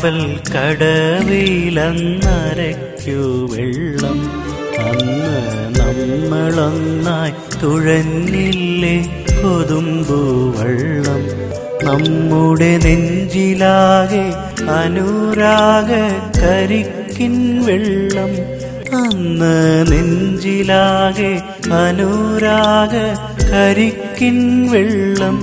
അല്ലിയാമ്പൽ കടവിലന്നരയ്ക്കു വെള്ളം അന്ന് നമ്മളൊന്നായി തുഴഞ്ഞില്ലേ കൊതുമ്പു വെള്ളം നമ്മുടെ നെഞ്ചിലാകെ അനുരാഗ കരിക്കിൻ വെള്ളം അന്ന് നെഞ്ചിലാകെ അനുരാഗ കരിക്കിൻ വെള്ളം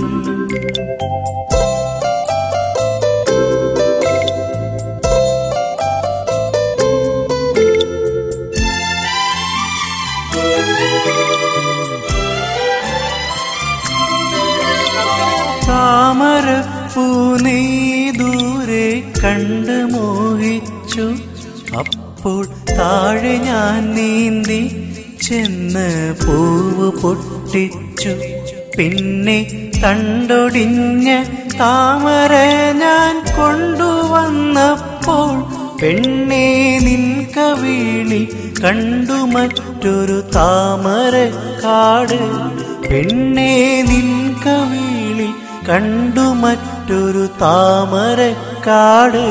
താമരപ്പൂ നീ ദൂരെ കണ്ട് മോഹിച്ചു അപ്പോൾ താഴെ ഞാൻ നീന്തി ചെന്ന് പൂവ് പൊട്ടിച്ചു പിന്നെ തണ്ടൊടിഞ്ഞ താമര ഞാൻ കൊണ്ടുവന്നപ്പോൾ പെണ്ണേ നിൻ കവിളിൽ കണ്ടു മറ്റൊരു താമര കാട് പെണ്ണേ നിൻ കവിളിൽ കണ്ടു മറ്റൊരു താമരക്കാട്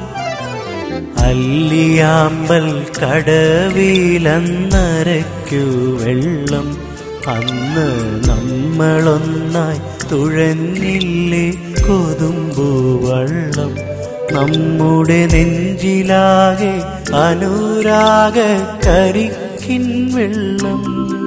അല്ലിയാമ്പൽ കടവിലന്നരയ്ക്കു വെള്ളം അന്ന് നമ്മളൊന്നായി തുഴഞ്ഞില്ലേ കൊതുമ്പു വള്ളം നമ്മുടെ നെഞ്ചിലാകെ അനുരാഗ കരിക്കിൻ വെള്ളം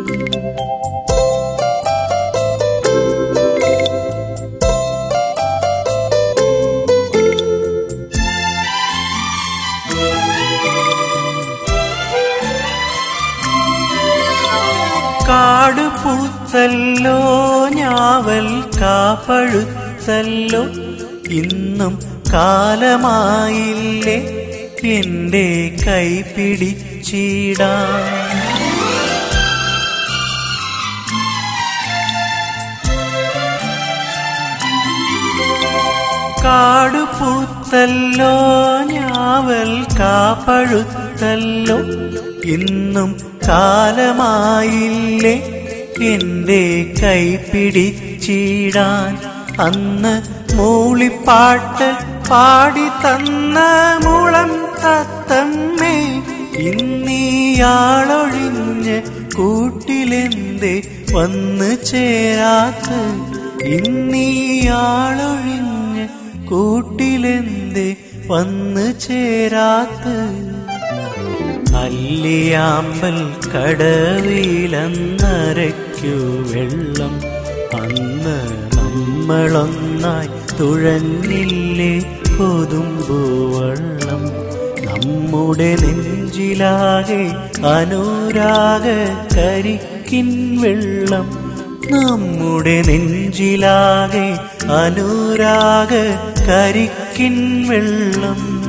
കാട് പൂത്തല്ലോ ഞാവൽ കാപ്പഴുത്തല്ലോ ഇന്നും കാലമായില്ലേ എന്റെ കൈ പിടിച്ചിടാൻ കാട് പൂത്തല്ലോ ഞാവൽ കാപ്പഴുത്തല്ലോ ഇന്നും കാലമായില്ലേ എന്റെ കൈ പിടിച്ചിടാൻ അന്ന് മൂളിപ്പാട്ട് പാടി തന്ന മുളം തത്തമ്മേ ഇന്നീയാളൊഴിഞ്ഞ് കൂട്ടിലെന്തേ വന്ന് ചേരാത്ത ഇന്നീയാളൊഴിഞ്ഞ് കൂട്ടിലെന്തേ വന്ന് ചേരാത്ത അല്ലിയാമ്പൽ കടവിലന്നരയ്ക്കു വെള്ളം അന്ന് നമ്മളൊന്നായി തുഴഞ്ഞില്ലേ കൊതുമ്പു വള്ളം നമ്മുടെ നെഞ്ചിലാകെ അനുരാഗ കരിക്കിൻ വെള്ളം നമ്മുടെ നെഞ്ചിലാകെ അനുരാഗ കരിക്കിൻ വെള്ളം